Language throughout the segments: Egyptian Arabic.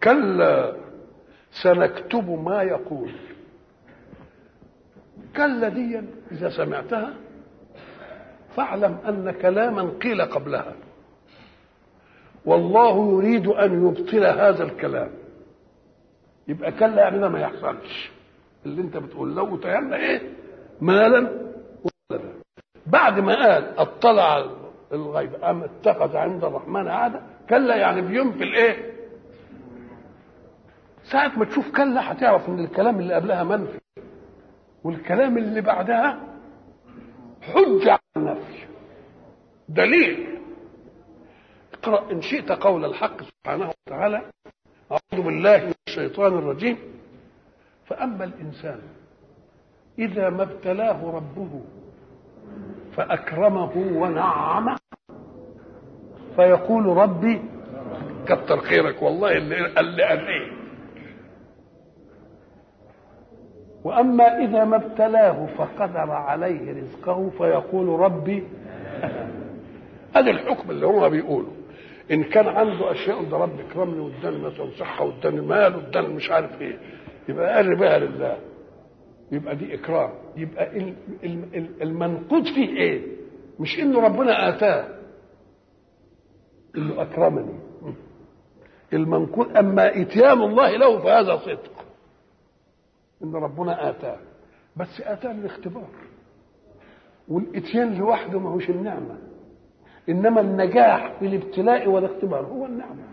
كلا سنكتب ما يقول كلا دي إذا سمعتها فاعلم أن كلاما قيل قبلها والله يريد أن يبطل هذا الكلام يبقى كلا يعني ده ما يحصلش اللي انت بتقول لو تيمنا ايه مالا ولدا بعد ما قال اطلع الغيب ام اتخذ عند الرحمن عاده كلا يعني بينفي الايه ساعة ما تشوف كلا هتعرف ان الكلام اللي قبلها منفي والكلام اللي بعدها حجة على النفي دليل اقرأ إن شئت قول الحق سبحانه وتعالى أعوذ بالله من الشيطان الرجيم فأما الإنسان إذا ما ابتلاه ربه فأكرمه ونعمه فيقول ربي كتر خيرك والله اللي اللي قال ايه واما اذا ما ابتلاه فقدر عليه رزقه فيقول ربي هذا الحكم اللي هو بيقوله ان كان عنده اشياء ده رب اكرمني واداني مثلا صحه واداني مال واداني مش عارف ايه يبقى قال بها لله يبقى دي اكرام يبقى ال- ال- ال- المنقود فيه ايه مش انه ربنا اتاه انه اكرمني المنقود اما اتيان الله له فهذا صدق ان ربنا اتاه بس اتاه للاختبار والاتيان لوحده ما هوش النعمه انما النجاح في الابتلاء والاختبار هو النعمه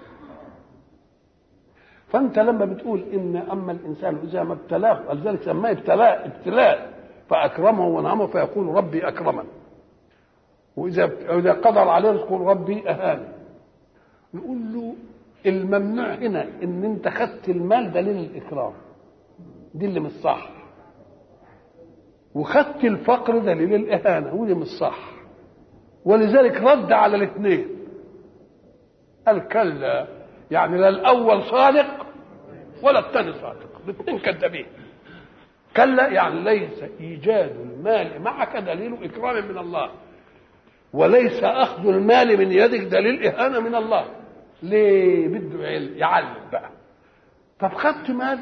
فانت لما بتقول ان اما الانسان اذا ما ابتلاه ولذلك سماه ابتلاء ابتلاء فاكرمه ونعمه فيقول ربي اكرمن واذا اذا قدر عليه يقول ربي اهان نقول له الممنوع هنا ان انت خدت المال دليل الاكرام دي اللي مش صح وخدت الفقر دليل الاهانه ودي مش صح ولذلك رد على الاثنين قال كلا يعني لا الاول صادق ولا الثاني صادق الاثنين كذابين كلا يعني ليس ايجاد المال معك دليل اكرام من الله وليس اخذ المال من يدك دليل اهانه من الله ليه بده يعلم بقى طب خدت مال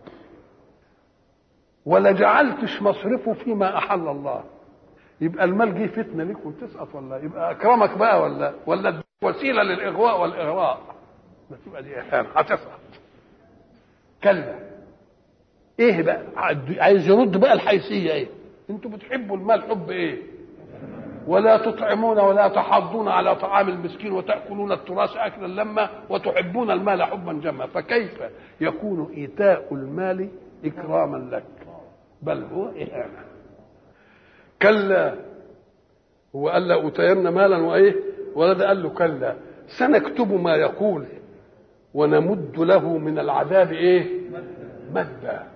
ولا جعلتش مصرفه فيما احل الله يبقى المال جه فتنه ليك وتسقط ولا يبقى اكرمك بقى ولا ولا وسيله للاغواء والاغراء ما تبقى دي اهانه هتسقط كلا ايه بقى عايز يرد بقى الحيثيه ايه انتوا بتحبوا المال حب ايه ولا تطعمون ولا تحضون على طعام المسكين وتاكلون التراث اكلا لما وتحبون المال حبا جما فكيف يكون ايتاء المال اكراما لك بل هو اهانه كلا هو قال له أتينا مالا وإيه ولد قال له كلا سنكتب ما يقول ونمد له من العذاب إيه مدا